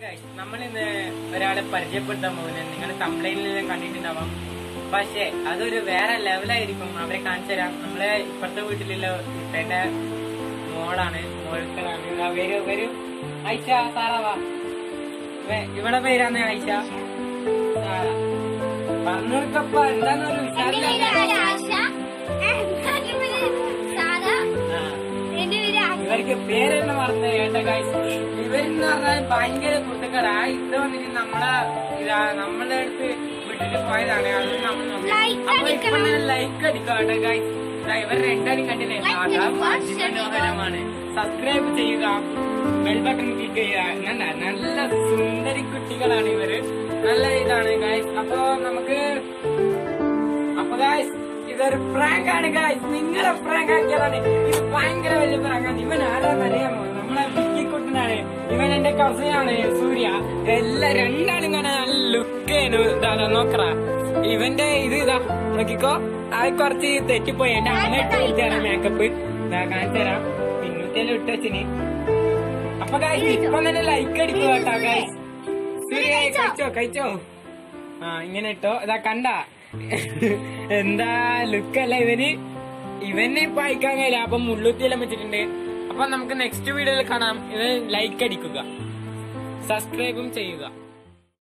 നമ്മൾ ഇന്ന് ഒരാളെ പരിചയപ്പെടുത്താൻ പോകുന്നത് നിങ്ങൾ കംപ്ലൈന്റിലെല്ലാം കണ്ടിട്ടുണ്ടാവാം പക്ഷേ അതൊരു വേറെ ലെവലായിരിക്കും അവരെ കാണിച്ചു തരാം നമ്മളെ ഇപ്പുറത്തെ വീട്ടിലുള്ള ഇപ്പന്റെ മോളാണ് മോൾക്കലാണ് ഇതാ വരൂ വരൂ ഐഷ സാറാവാ ഇവിടെ പേരാണ് ഐഷ സാറ പറഞ്ഞോർക്കപ്പ എന്താന്നൊരു എന്റെ പേര് വിചാരില്ല ആശ എന്റെ പേര് സാദ ആ എന്റെ പേര് ആശ ഇവർക്ക് പേരെന്നെ മറന്നു കേട്ടോ ഗൈസ് ഇവരെന്ന് പറഞ്ഞാൽ ഭയങ്കര കുട്ടികളാ ഇത് വന്നിട്ട് നമ്മളെ ഇതാ നമ്മളെ അടുത്ത് വിട്ടിട്ട് പോയതാണ് അത് നമ്മൾ നോക്കി. Like അപ്പൊ ഇപ്പൊ അടിക്കണം. ലൈക്ക് അടിക്കാം കേട്ടോ ഗൈസ് ഇവർ രണ്ടാരും കണ്ടില്ലേ Like അതാ അടിക്കുക, അതിമനോഹരമാണ് സബ്സ്ക്രൈബ് ചെയ്യുക ബെൽ ബട്ടൺ ക്ലിക്ക് ചെയ്യുക നല്ല നല്ല സുന്ദരി കുട്ടികളാണ് ഇവര് നല്ല ഇതാണ് ഗൈസ് അപ്പൊ നമുക്ക് അപ്പൊ ഗായ്സ് ഇതൊരു പ്രാങ്ക് ആണ് ഗായ്സ് നിങ്ങളെ പ്രാങ്ക് ആക്കിയതാണ് ഇത് ഭയങ്കര വലിയ പ്രാങ്കാണ് ഇവൻ ആരാന്ന് അറിയാമോ നമ്മളെ വിക്കിക്കുട്ടനാണ് ഇവൻ എന്റെ കസിനാണ് സൂര്യ എല്ലാം രണ്ടാളും കാണാൻ നല്ല ലുക്കേനു ഇതാ നോക്കറ ഇവന്റെ ഇത് ഇതാ നോക്കിക്കോ അത് കുറച്ച് തെറ്റിപ്പോയി എന്റെ അമ്മ ഇട്ട് വിളിച്ചാണ് മേക്കപ്പ് ഇതാ കാണിച്ചു തരാം പിന്നൂറ്റെല്ലാം ഇട്ടച്ചിന് അപ്പൊ ഗായ്സ് ഇപ്പൊ തന്നെ ലൈക്ക് അടിക്കുക കേട്ടോ ഗായ്സ് സൂര്യ കഴിച്ചോ കഴിച്ചോ ആ ഇങ്ങനെ ഇട്ടോ ഇതാ കണ്ട എന്താ ലുക്കല്ല ഇവന് ഇവനെ ഇപ്പൊ അയക്കാൻ കഴിയില്ല അപ്പൊ മുള്ളുത്തിയെല്ലാം വെച്ചിട്ടുണ്ട് അപ്പൊ നമുക്ക് നെക്സ്റ്റ് വീഡിയോയിൽ കാണാം ഇവൻ ലൈക്ക് അടിക്കുക സബ്സ്ക്രൈബും ചെയ്യുക